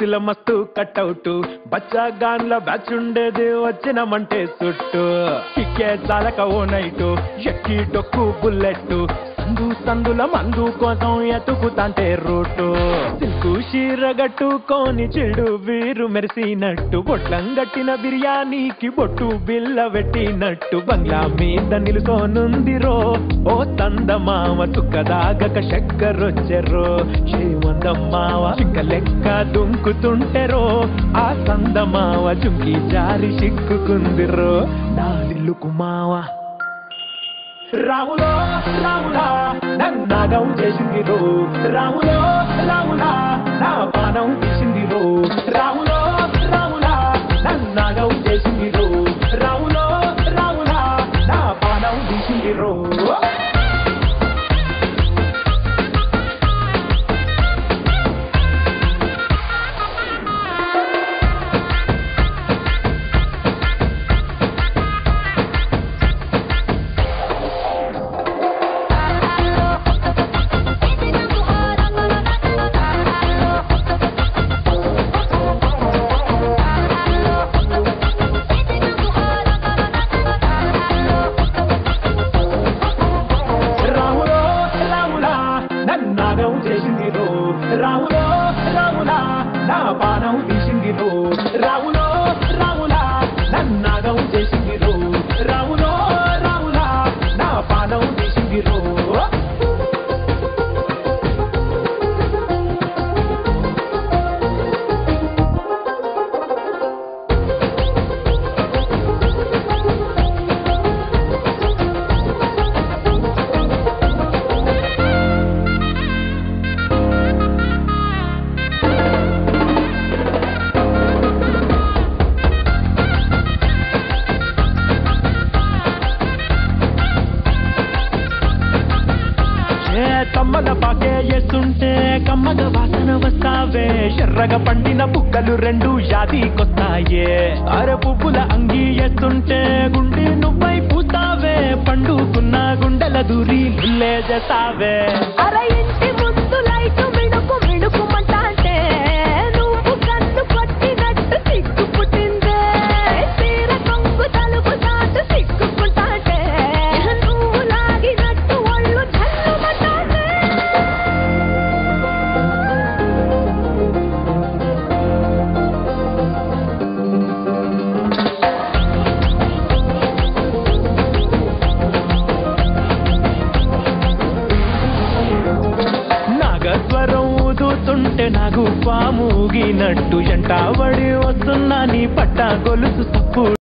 ఫ్లెక్సీల మస్తు కట్అవుట్ బచ్చా గాన్ల బ్యాచ్ ఉండేది వచ్చినమంటే సుట్టు కిక్కే చాలక ఓ నైటు ఎక్కి డొక్కు బుల్లెట్ సందు సందుల మందు కోసం ఎతుకుతాంటే రూటు సిల్కు షీర గట్టుకొని చెడు వీరు మెరిసినట్టు బొట్లం గట్టిన బిర్యానీకి బొట్టు బిల్ల పెట్టినట్టు బంగ్లా మీద నిలుసోనుందిరో ఓ తందమామ చుక్కదాగక చక్కరొచ్చెరో శ్రీమందమ్మావ చింక లెక్క దుంకుతుంటెరో ఆ సందమావ చుంకి జారి చిక్కుకుందిరో నా దిల్లుకు మావా రాములో రాములా నన్నాగం చేసింది రో రాములో రాములా నా పానం తీసింది రో రాములో రాములా నన్నాగం చేసింది రో రాములో రాములా నా పానం తీసింది రో రాములో రాములా నన్నాగం చేసింది రో రాములో రాములా నా పానం తీసింది రో రాములో రాములా నన్నాగం చేసింది రో రాములో రాములా నా పానం తీసింది రో ఏ తమ్మల పాకే ఎస్తుంటే కమ్మగ వాసన వస్తావే ఎర్రగా పండిన బుక్కలు రెండు యాదికొస్తాయే అర పువ్వుల అంగి ఎస్తుంటే గుండె నువ్వై పూస్తావే పండుకున్న గుండెల దూరి లుల్లే చేస్తావే అర ఇంటి ముందు లైటు మిణుకు మిణుకుమంటాంటే నువ్వు కన్ను కొట్టినట్టు సిగ్గు పుట్టిందే తీర కొంగు తలుపు చాటు సిగ్గుకుంటాంటే నువ్వు లాగినట్టు ఒళ్ళు జల్లుమంటాంటే నాగస్వరం ఊదుతుంటే నాకు పాముగినట్టు ఎంటావడి వస్తున్నా నీ పట్ట గొలుసు తప్పు